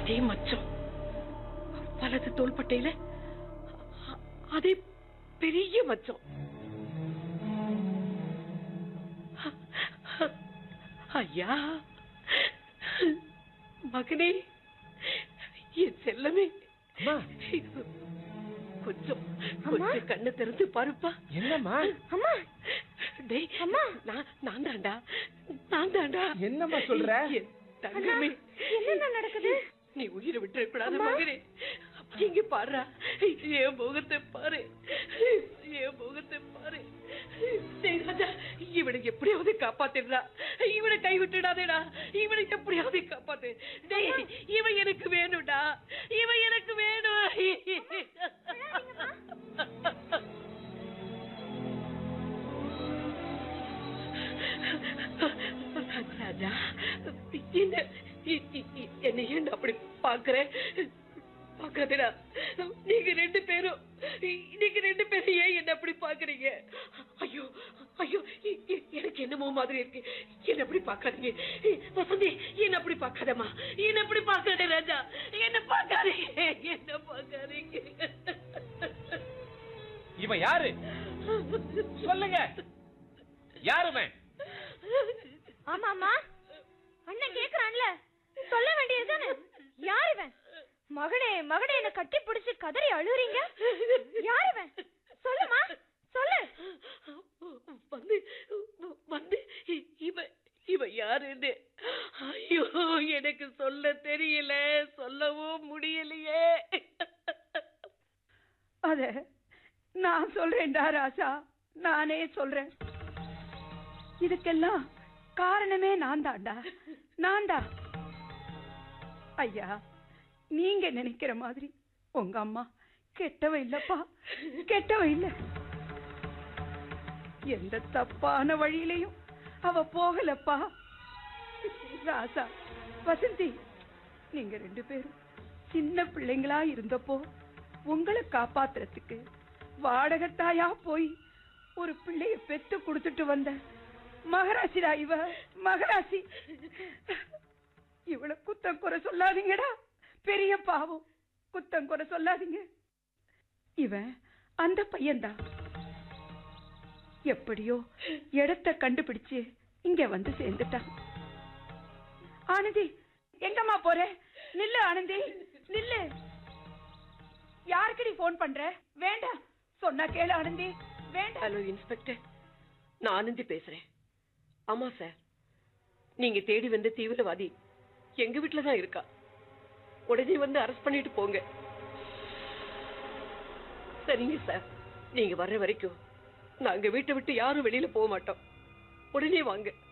அதே மச்சம் வலது தோள்பட்டையில அ- அதே பெரிய மச்சம் ஐயா மகனே என் செல்லமே அம்மா கொஞ்சம் கொஞ்சம் கண்ணு திறந்து பாருப்பா என்னம்மா அம்மா டேய் அம்மா. நான் நான் தான்டா நான் தான்டா என்னம்மா சொல்ற? என் தங்கமே என்னென்ன நடக்குது நீ உயிரை விட்டுற கூடாது அம்மா. மகனே இங்க பாருடா என் முகத்தை பாரு என் முகத்தை பாரு டேய் ராஜா இவனுக்கு எப்படியாவது காப்பாத்திடுறா இவனை கை விட்டுடாதேடா இவனை எப்படியாவது காப்பாத்து டேய் இவன் எனக்கு வேணும்டா இவன் எனக்கு வேணும் ராஜா என்ன இ- இ- இ- என்னை ஏன் அப்படி பாக்குறேன் பாக்காதடா நீங்க ரெண்டு பேரும் நீங்க ரெண்டு பேரும் ஏன் என்ன அப்படி பாக்குறீங்க ஐயோ ஐயோ இ- இ- எனக்கு என்னமோ மாதிரி இருக்கு என்ன அப்படி பாக்காதீங்க வசந்தி என்ன அப்படி பாக்காதம்மா என்ன அப்படி பாக்காத ராஜா என்ன பாக்காதீங்க என்ன பாக்காதீங்க இவன் யாரு சொல்லுங்க யாருவன் ஆமா அம்மா அண்ணன் கேக்குறான்ல சொல்ல வேண்டியதுதானே யார் இவன் மகனே மகனே என்ன கட்டி பிடிச்சு கதறி அழுறீங்க யார் இவன் சொல்லுமா சொல்லு வந்து வந்து இ- இவ இவ யாருன்னு ஐயோ எனக்கு சொல்ல தெரியல சொல்லவும் முடியலையே அத நான் சொல்றேன்டா ராசா நானே சொல்றேன் இதுக்கெல்லாம் காரணமே நான் தான்டா நான் தான் ஐயா நீங்க நினைக்கிற மாதிரி உங்க அம்மா கெட்டவ இல்லப்பா கெட்டவ இல்ல எந்த தப்பான வழியிலையும் அவ போகலப்பா ராசா வசந்தி நீங்க ரெண்டு பேரும் சின்ன பிள்ளைங்களா இருந்தப்போ உங்களை காப்பாத்துறதுக்கு வாடகத்தாயா போய் ஒரு பிள்ளைய பெத்து கொடுத்துட்டு வந்த மகராசிடா இவ மகராசி இவள குத்தம் குறை சொல்லாதீங்கடா பெரிய பாவம் குத்தம் குறை சொல்லாதீங்க இவன் அந்த பையன்தான் எப்படியோ இடத்த கண்டுபிடிச்சு இங்க வந்து சேர்ந்துட்டான் ஆனந்தி எங்கம்மா போற நில்லு ஆனந்தி நில்லு யாருக்கு நீ போன் பண்ற வேண்டாம் சொன்னா கேளு ஆனந்தி வேண்டாம் ஹலோ இன்ஸ்பெக்டர் நான் ஆனந்தி பேசுறேன் ஆமா சார் நீங்க தேடி வந்த தீவிரவாதி எங்க வீட்டுல தான் இருக்கா உடனே வந்து அரெஸ்ட் பண்ணிட்டு போங்க சரிங்க சார் நீங்க வர்ற வரைக்கும் நாங்க வீட்டை விட்டு யாரும் வெளியில போக மாட்டோம் உடனே வாங்க